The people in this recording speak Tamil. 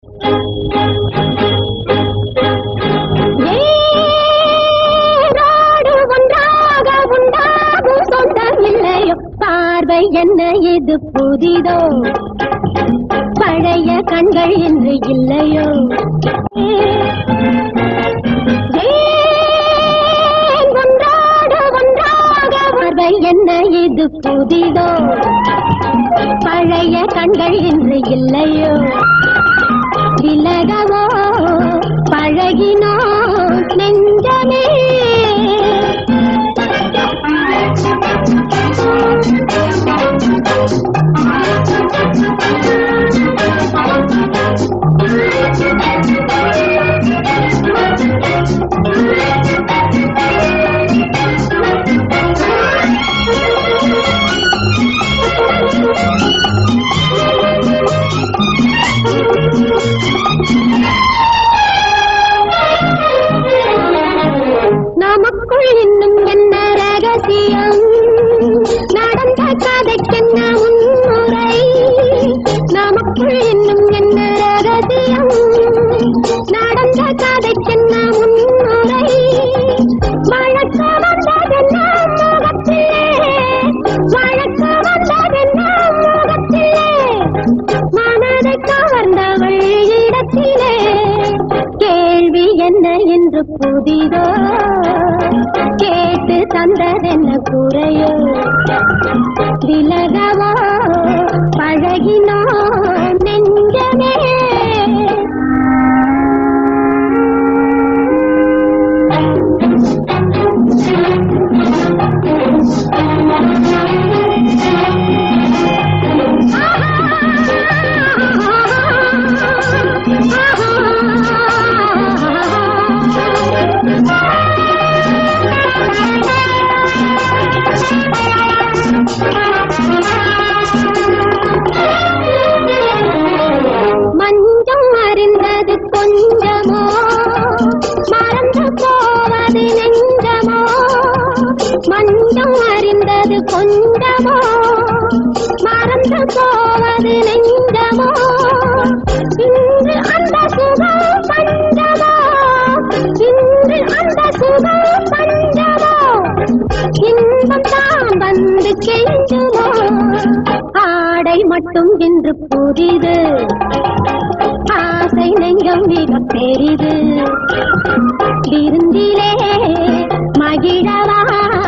ஏரோடு ஒன்றாக உண்டாகும் சொந்தம் இல்லையோ பார்வை என்ன இது புதிதோ பழைய கண்கள் என்று இல்லையோ ஏன் ஒன்றாக ஒன்றாக பார்வை என்ன இது புதிதோ பழைய கண்கள் என்று இல்லையோ விலகவோ பழகினோ நெஞ்சமே நமக்குள் இன்னும் என்ன ரகசியம் நடந்த கதைக்கென்ன முன்முறை நமக்குள் இன்னும் என்ன ரகசியம் நடந்த கதைக்கென்ன முன்முறை வழக்க வந்ததென்ன முகத்திலே வழக்க வந்ததென்ன முகத்திலே மனதை கவர்ந்தவள் இடத்திலே கேள்வி என்ன என்று புதிதோ கேட்டு தந்ததென்ன குறையோ விலகவோ பழகினோ நெஞ்சமே மஞ்சம் அறிந்தது கொஞ்சமோ மறந்து போவது நெஞ்சமோ மஞ்சம் அறிந்தது கொஞ்சமோ மறந்து போவது நெஞ்சமோ இன்று அந்த சுகம் பஞ்சமோ இன்று அந்த சுகம் பஞ்சமோ இன்பம் தான் வந்து கெஞ்சுமோ ஆடை மட்டும் இன்று புதிது ஆசை நெஞ்சம் மிக பெரிது விருந்திலே மகிழவா